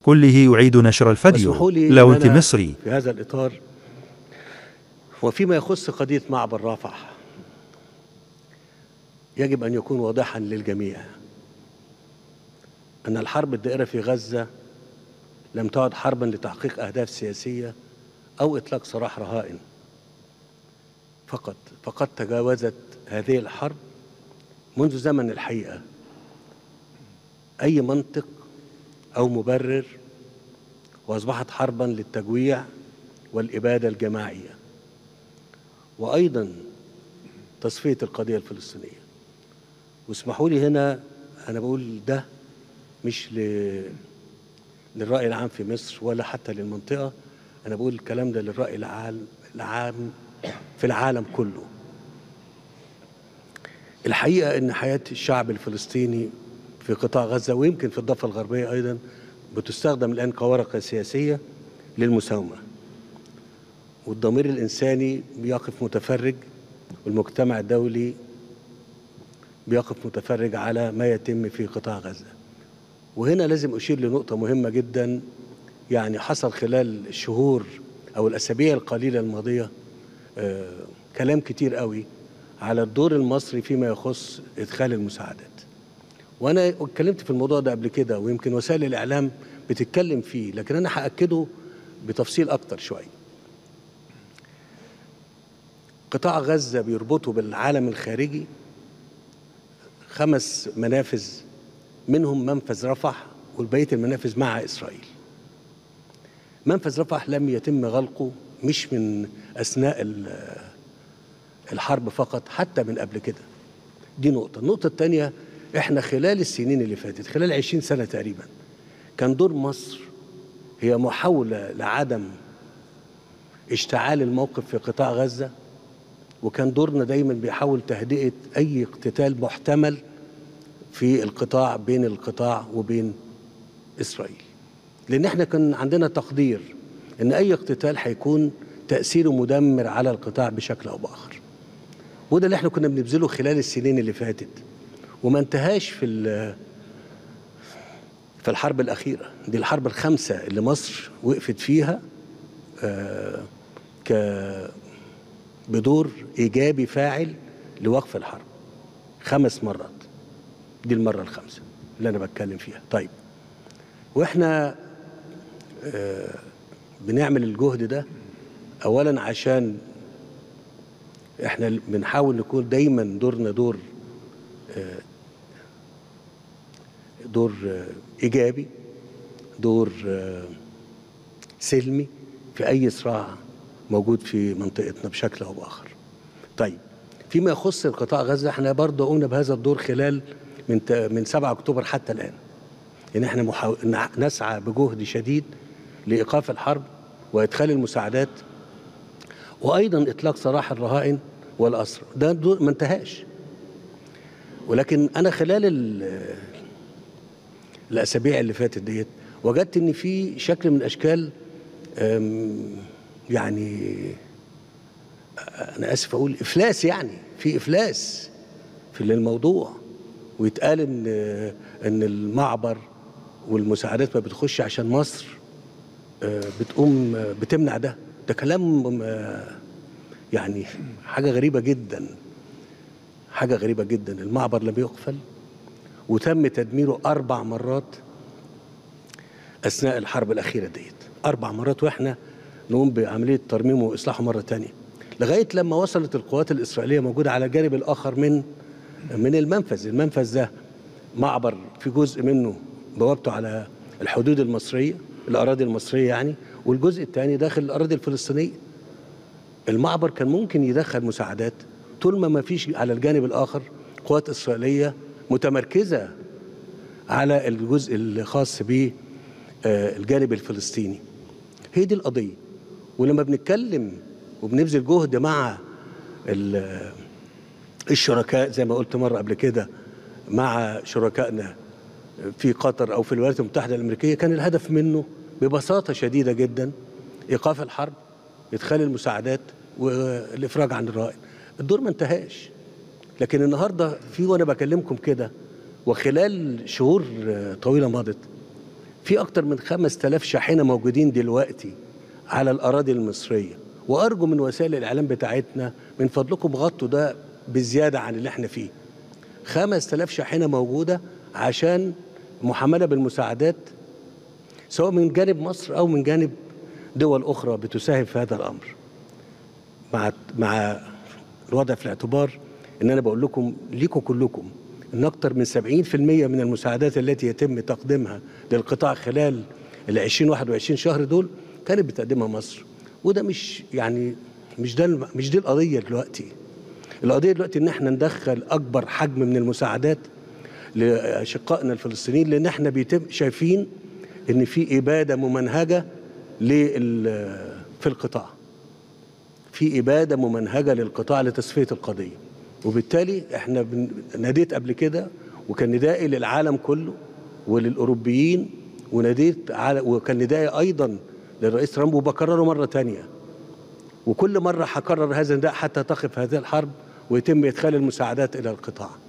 كله يعيد نشر الفيديو واسمحوا لي لو إن أنت أنا مصري في هذا الإطار وفيما يخص قضية معبر رفح يجب أن يكون واضحا للجميع أن الحرب الدائرة في غزة لم تعد حربا لتحقيق أهداف سياسية أو إطلاق سراح رهائن فقط فقد تجاوزت هذه الحرب منذ زمن الحقيقة أي منطق أو مبرر وأصبحت حربا للتجويع والإبادة الجماعية وأيضا تصفية القضية الفلسطينية واسمحوا لي هنا أنا بقول ده مش ل... للرأي العام في مصر ولا حتى للمنطقة أنا بقول الكلام ده للرأي العام العام في العالم كله الحقيقة أن حياة الشعب الفلسطيني في قطاع غزة ويمكن في الضفة الغربية أيضا بتستخدم الآن كورقة سياسية للمساومة والضمير الإنساني بيقف متفرج والمجتمع الدولي بيقف متفرج على ما يتم في قطاع غزة وهنا لازم أشير لنقطة مهمة جدا يعني حصل خلال الشهور أو الأسابيع القليلة الماضية آه كلام كتير قوي على الدور المصري فيما يخص إدخال المساعدات وأنا اتكلمت في الموضوع ده قبل كده ويمكن وسائل الإعلام بتتكلم فيه لكن أنا هأكده بتفصيل أكتر شوية قطاع غزة بيربطه بالعالم الخارجي خمس منافذ منهم منفذ رفح والبقية المنافذ مع إسرائيل منفذ رفح لم يتم غلقه مش من أثناء الحرب فقط حتى من قبل كده دي نقطة النقطة الثانية احنا خلال السنين اللي فاتت خلال عشرين سنة تقريبا كان دور مصر هي محاولة لعدم اشتعال الموقف في قطاع غزة وكان دورنا دايما بيحاول تهدئة أي اقتتال محتمل في القطاع بين القطاع وبين إسرائيل لأن احنا كان عندنا تقدير أن أي اقتتال هيكون تأثيره مدمر على القطاع بشكل أو بآخر وده اللي احنا كنا بنبذله خلال السنين اللي فاتت وما انتهاش في في الحرب الأخيرة دي الحرب الخامسة اللي مصر وقفت فيها آه ك بدور إيجابي فاعل لوقف الحرب خمس مرات دي المرة الخامسة اللي أنا بتكلم فيها طيب وإحنا آه بنعمل الجهد ده أولا عشان إحنا بنحاول نكون دايما دورنا دور آه دور آه إيجابي دور سلمي في أي صراع موجود في منطقتنا بشكل او باخر. طيب فيما يخص القطاع غزه احنا برضه قمنا بهذا الدور خلال من من 7 اكتوبر حتى الان. ان احنا محاو... نسعى بجهد شديد لايقاف الحرب وادخال المساعدات وايضا اطلاق سراح الرهائن والاسرى ده دور ما انتهاش. ولكن انا خلال ال... الاسابيع اللي فاتت ديت وجدت ان في شكل من اشكال يعني انا اسف اقول افلاس يعني في افلاس في الموضوع ويتقال ان ان المعبر والمساعدات ما بتخش عشان مصر بتقوم بتمنع ده ده كلام يعني حاجه غريبه جدا حاجه غريبه جدا المعبر لم يقفل وتم تدميره اربع مرات اثناء الحرب الاخيره ديت اربع مرات واحنا نقوم بعمليه ترميمه واصلاحه مره تانية لغايه لما وصلت القوات الاسرائيليه موجوده على الجانب الاخر من من المنفذ المنفذ ده معبر في جزء منه بوابته على الحدود المصريه الاراضي المصريه يعني والجزء الثاني داخل الاراضي الفلسطينيه المعبر كان ممكن يدخل مساعدات طول ما ما فيش على الجانب الاخر قوات اسرائيليه متمركزه على الجزء الخاص بالجانب الفلسطيني هي دي القضيه ولما بنتكلم وبنبذل جهد مع الشركاء زي ما قلت مره قبل كده مع شركائنا في قطر او في الولايات المتحده الامريكيه كان الهدف منه ببساطه شديده جدا ايقاف الحرب ادخال المساعدات والافراج عن الرائن الدور ما انتهاش لكن النهارده في وانا بكلمكم كده وخلال شهور طويله مضت في أكتر من 5000 شاحنة موجودين دلوقتي على الأراضي المصرية وأرجو من وسائل الإعلام بتاعتنا من فضلكم غطوا ده بزيادة عن اللي احنا فيه 5000 شاحنة موجودة عشان محملة بالمساعدات سواء من جانب مصر أو من جانب دول أخرى بتساهم في هذا الأمر مع مع الوضع في الاعتبار ان انا بقول لكم ليكم كلكم ان اكثر من 70% من المساعدات التي يتم تقديمها للقطاع خلال ال 20 21 شهر دول كانت بتقدمها مصر وده مش يعني مش ده الم- مش دي القضيه دلوقتي القضيه دلوقتي ان احنا ندخل اكبر حجم من المساعدات لاشقائنا الفلسطينيين لان احنا بيتم شايفين ان في اباده ممنهجه لل في القطاع في إبادة ممنهجة للقطاع لتصفية القضية وبالتالي احنا بن- ناديت قبل كده وكان ندائي للعالم كله وللأوروبيين وناديت على وكان ندائي أيضا للرئيس ترامب وبكرره مرة تانية وكل مرة هكرر هذا النداء حتى تقف هذه الحرب ويتم إدخال المساعدات إلى القطاع